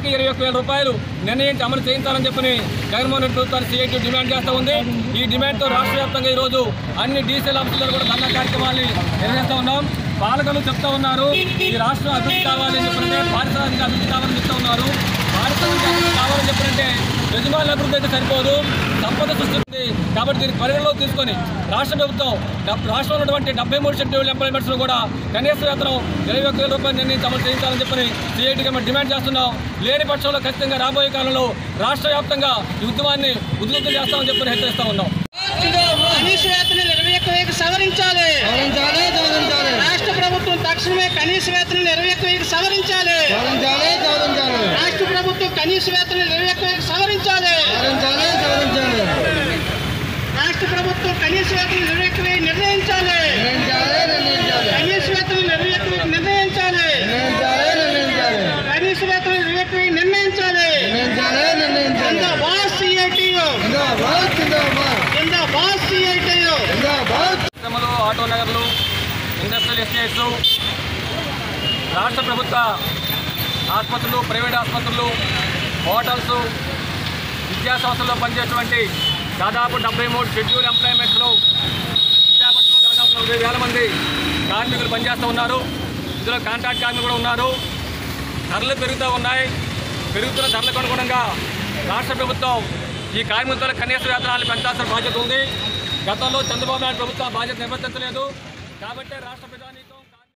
నెలకి ఇరవై ఒక్క వేల రూపాయలు నిర్ణయించి అమలు చేయించాలని చెప్పని జగన్మోహన్ రెడ్డి ప్రభుత్వాన్ని సిఐటి డిమాండ్ చేస్తూ ఉంది ఈ డిమాండ్తో రాష్ట్ర వ్యాప్తంగా ఈరోజు అన్ని డీసీఎల్ ఆఫీసుల్లో కూడా ధర్నా కార్యక్రమాన్ని నిర్వహిస్తూ ఉన్నాం పాలకులు చెప్తా ఉన్నారు ఈ రాష్ట్రం అభివృద్ధి కావాలని చెప్పంటే పారిశ్రామిక అభివృద్ధి కావాలని చెప్తా ఉన్నారు పారిశ్రామిక అభివృద్ధి కావాలని చెప్పంటే యజమానుల అభివృద్ధి అయితే సరిపోదు సంపద సృష్టింది కాబట్టి దీన్ని పరిగణలో తీసుకొని రాష్ట్ర ప్రభుత్వం డబ్- రాష్ట్రంలో ఉన్నటువంటి డెబ్బై మూడు షెడ్యూల్ ఎంప్లాయ్మెంట్స్ కూడా కనీస వేతనం ఇరవై ఒక్క వేల రూపాయలు నిర్ణయించి అమలు చేయించాలని చెప్పని సిఐటిగా మేము డిమాండ్ చేస్తున్నాం లేని పక్షంలో ఖచ్చితంగా రాబోయే కాలంలో రాష్ట్ర వ్యాప్తంగా ఈ ఉద్యమాన్ని ఉధృతం చేస్తామని చెప్పని హెచ్చరిస్తా ఉన్నాం కనీస వేతనం ఇరవై ఒక్క వేలకు సవరించాలి సవరించాలి సవరించాలి రాష్ట్ర ప్రభుత్వం తక్షణమే కనీస వేతనం ఇరవై ఒక్క వేలకు సవరించాలి సవరించాలి సవరించాలి రాష్ట్ర ప్రభుత్వం కనీస వేతనం ఇరవై ఒక్క వేలకు సవరించాలి సవరించాలి సవరించాలి రాష్ట్ర ప్రభుత్వం కనీస వేతనం ఇరవై ఒక్క వేలు నిర్ణయించాలి నిర్ణయించాలి నిర్ణయించాలి కనీస వేతనం ఇరవై ఒక్క వేలకు నిర్ణయించాలి నిర్ణయించాలి నిర్ణయించాలి కనీస వేతనం ఇరవై ఒక్క వేలు నిర్ణయించాలి నిర్ణయించాలి నిర్ణయించాలి జిందాబాద్ సిఐటియు జిందాబాద్ జిందాబాద్ జిందాబాద్ సిఐటియు జిందాబాద్ పరిశ్రమలు ఆటో నగర్లు ఇండస్ట్రియల్ ఎస్టేట్స్ రాష్ట్ర ప్రభుత్వ ఆసుపత్రులు ప్రైవేట్ ఆసుపత్రులు హోటల్స్ విద్యా సంస్థల్లో పనిచేసేటువంటి దాదాపు డెబ్బై మూడు షెడ్యూల్ ఎంప్లాయ్మెంట్లు విశాఖపట్నంలో దాదాపు నలభై వేల మంది కార్మికులు పనిచేస్తూ ఉన్నారు ఇందులో కాంట్రాక్ట్ కార్మికులు కూడా ఉన్నారు ధరలు పెరుగుతూ ఉన్నాయి పెరుగుతున్న ధరలకు అనుగుణంగా రాష్ట్ర ప్రభుత్వం ఈ కార్మికుల కనీస వేతనాలు పెంచాల్సిన బాధ్యత ఉంది గతంలో చంద్రబాబు నాయుడు ప్రభుత్వం ఆ బాధ్యత నిర్వర్తించలేదు కాబట్టి రాష్ట్ర ప్రధానితో